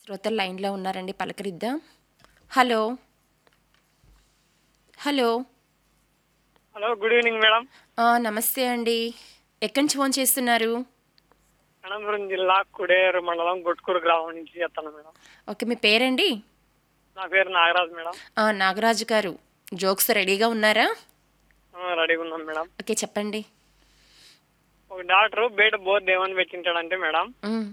శ్రోతలు లైన్లో ఉన్నారండి పలకరిద్దాం hello hello hello good evening madam ఆ, నమస్తే అండి ఎక్కడి నుంచి ఫోన్ చేస్తున్నారు అనంతపురం జిల్లా కుడేరు మండలం గొట్టుకూరు గ్రామం నుంచి చేస్తాను మేడం ఓకే మీ పేరండి నా పేరు నాగరాజ్ మేడం ఆ, నాగరాజు గారు జోక్స్ రెడీగా ఉన్నారా ఆ, రెడీగా ఉన్నాం మేడం ఓకే చెప్పండి ఒక డాక్టర్ బయట బోర్డు ఏమని పెట్టింటాడంటే మేడం ఉమ్,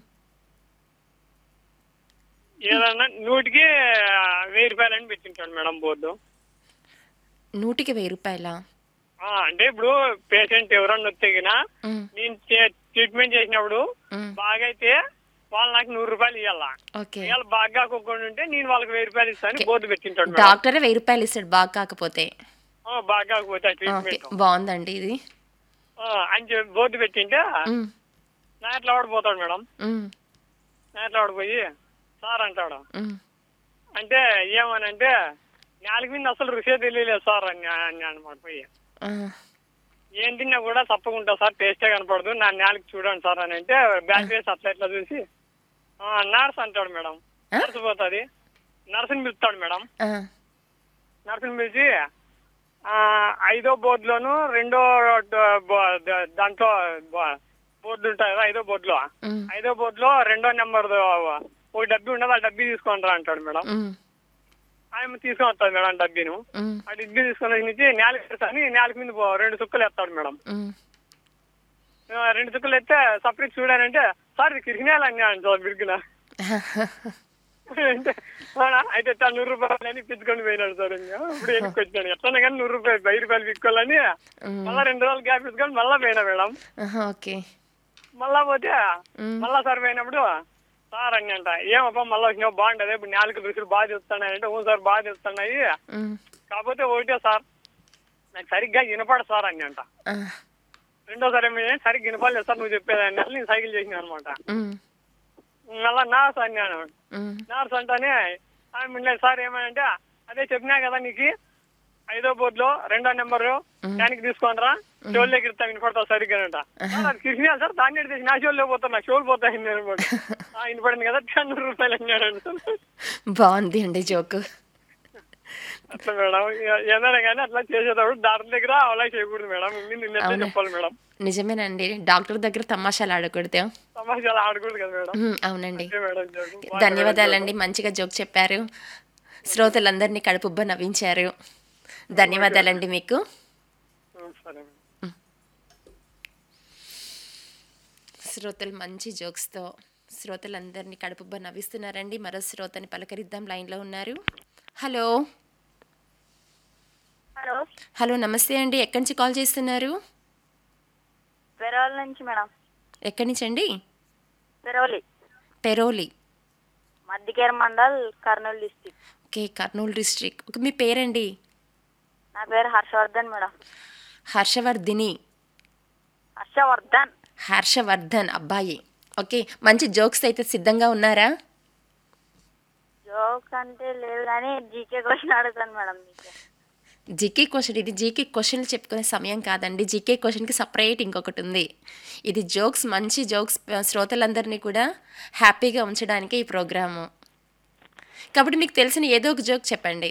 ఏదన్నా నూటికి వెయ్యి రూపాయలు అని పెట్టింటాడు మేడం బోర్డు నూటికి వెయ్యి రూపాయల ఆ, అంటే ఇప్పుడు పేషెంట్ ఎవరన్నా వస్తే గినా నేను ట్రీట్మెంట్ చేసినప్పుడు బాగా అయితే వాళ్ళు నాకు నూరు రూపాయలు ఇవ్వాలా ఓకే ఇవాళ బాగా కాకుండా ఉంటే నేను వాళ్ళకి వెయ్యి రూపాయలు ఇస్తాను బోర్డు పెట్టింటాడు మేడం డాక్టరే వెయ్యి రూపాయలు ఇస్తాడు బాగా కాకపోతే ఆ, బాగా కాకపోతే ఓకే ట్రీట్మెంట్ బాగుందండి ఇది అని చెప్పి బోర్డు పెట్టింటే ఉమ్, నా ఎట్లా వాడిపోతాడు మేడం ఉమ్, నా ఎట్లా వాడిపోయి సార్ అంటాడు ఉమ్, అంటే ఏమనంటే నాలుగు మీద అసలు రుచే తెలియలేదు సార్ అని అని అనమాట పోయి ఆ, ఏం తిన్నా కూడా తప్పకుండా సార్ టేస్టే కనపడదు నా నాలుగు చూడండి సార్ అని అంటే బ్యాక్ వేసి అట్లా ఇట్లా చూసి "ఆ, నర్స్ అంటాడు మేడం ఆ? నర్స్ పోతుంది నర్సుని పిలుస్తాడు మేడం ఆ, నర్సుని పిలిచి "ఆ, ఐదో బోర్డులోను రెండో డ- బో- ద- దాంట్లో బో- బోర్డు ఉంటుంది కదా ఐదో బోర్డులో ఉమ్, ఐదో బోర్డులో రెండో నెంబర్ ఒక డబ్బీ ఉండదు ఆ డబ్బీ తీసుకొని రా అంటాడు మేడం ఉమ్, ఆయన తీసుకొని వస్తాడు మేడం డబ్బీను ఉమ్, ఆ డబ్బీ తీసుకొని వచ్చి నుంచి నేలకు అని నేలకు మీద పో- రెండు చుక్కలు ఎత్తాడు మేడం ఉమ్. ఆ, రెండు చుక్కలు ఎత్తే సపరేట్ చూడాలంటే సార్ ఇది కిరికినేయాలి అని సార్ బిరుగున అంటే అవునా అయితే తను నూరు రూపాయలు అని పిచ్చుకొని పోయినాడు సార్ ఇంకా ఇప్పుడు వెనక్కి వచ్చాను ఎట్లా కానీ నూరు రూపాయలు వెయ్యి రూపాయలు పిక్కోవాలని ఉమ్, మళ్ళా రెండు రోజులు గ్యాప్ తీసుకొని మళ్ళా పోయినా మేడం ఆహా, ఓకే మళ్ళా పోతే ఉమ్, మళ్ళా సార్ పోయినప్పుడు సార్ అని అంట ఏమప్పా మళ్ళీ వచ్చినావు బాగుంటది ఇప్పుడు నాలుగు రుచులు బాగా చెప్తున్నాయి అంటే ఓ సార్ బాగా చెప్తున్నాయి ఉమ్, కాకపోతే ఒకటే సార్ నాకు సరిగ్గా వినపడదు సార్ అని అంట ఆ, రెండోసారి ఏమి సరిగ్గా వినపడలేదు సార్ నువ్వు చెప్పేదాన్ని అని నేను సైకిల్ చేసిన అనమాట ఉమ్, మళ్ళా నార్స్ అన్నాను ఉమ్, నార్స్ అంటానే ఆమె ఉండలేదు సార్ ఏమనంటే అదే చెప్పినా కదా నీకు ఐదో బోర్డులో రెండో నెంబరు దానికి తీసుకోనరా షోల్ దగ్గర ఇస్తా వినపడతా సరిగ్గా అంట సార్ అది కిసినా సార్ దాన్ని ఎడితే నా షోల్లో పోతా నా షోలు పోతాయి అనమాట వినపడింది కదా నూరు రూపాయలు అన్నాడు సార్ బాగుంది అండి జోక్ అట్లా మేడం ఏ- ఏదైనా కానీ అట్లా చేసేటప్పుడు డాక్టర్ దగ్గర అలా చేయకూడదు మేడం ముందు నిన్నట్లే అవునా? చెప్పాలి మేడం నిజమేనండి డాక్టర్ దగ్గర తమాషాలు ఆడకూడదు సమాజాలు ఆడకూడదు కదా మేడం ఉమ్, అవునండి అంతే మేడం జోకు. ధన్యవాదాలండి మంచిగా జోక్ చెప్పారు శ్రోతలందరినీ కడుపుబ్బ నవ్వించారు ధన్యవాదాలండి మీకు ఉం, సరే మేడం శ్రోతలు మంచి జోక్స్తో శ్రోతలందరినీ కడుపుబ్బ నవ్విస్తున్నారండి మరో శ్రోతని పలకరిద్దాం లైన్లో ఉన్నారు హలో హలో హలో నమస్తే అండి ఎక్కడి నుంచి కాల్ చేస్తున్నారు పెరవలి నుంచి మేడం ఎక్కడి నుంచి అండి పెరవలి పెరోలి మధ్యకేర mandal Kurnool district okay Kurnool district okay మీ పేరండి నా పేరు హర్షవర్ధన్ మేడం హర్షవర్ధిని హర్షవర్ధన్ హర్షవర్ధన్ అబ్బాయి ఓకే మంచి జోక్స్ అయితే సిద్ధంగా ఉన్నారా జోక్ అంటే లేదు కానీ జీకే క్వశ్చన్ అడుగుతాను మేడం మీకు జీకే క్వశ్చన్ ఇది జీకే క్వశ్చన్లు చెప్పుకునే సమయం కాదండి జీకే క్వశ్చన్కి సపరేట్ ఇంకొకటి ఉంది ఇది జోక్స్ మంచి జోక్స్ శ్రోతలందరినీ కూడా హ్యాపీగా ఉంచడానికి ఈ ప్రోగ్రాము కాబట్టి మీకు తెలిసిన ఏదో ఒక జోక్ చెప్పండి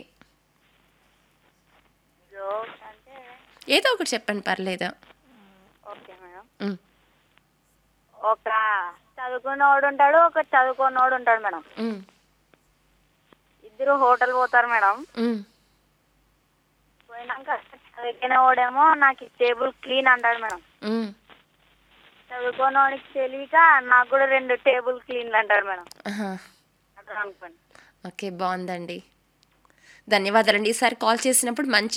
జోక్ అంటే ఏదో ఒకటి చెప్పండి పర్లేదు ఓకే మేడం ఉమ్, ఒక చదువుకున్నవాడు ఉంటాడు ఒక చదువుకున్నవాడు ఉంటాడు మేడం ఉమ్, ఇద్దరు హోటల్ పోతారు మేడం ఉమ్, పోయినాక చదువుకునే వాడేమో నాకు ఈ టేబుల్ క్లీన్ అంటాడు మేడం ఉమ్. చదువుకున్నవాడికి తెలియక నాకు కూడా రెండు టేబుల్ క్లీన్లు అంటాడు మేడం ఆహా. అట్లా అనుకోండి ఓకే బాగుందండి ధన్యవాదాలండి ఈసారి కాల్ చేసినప్పుడు మంచి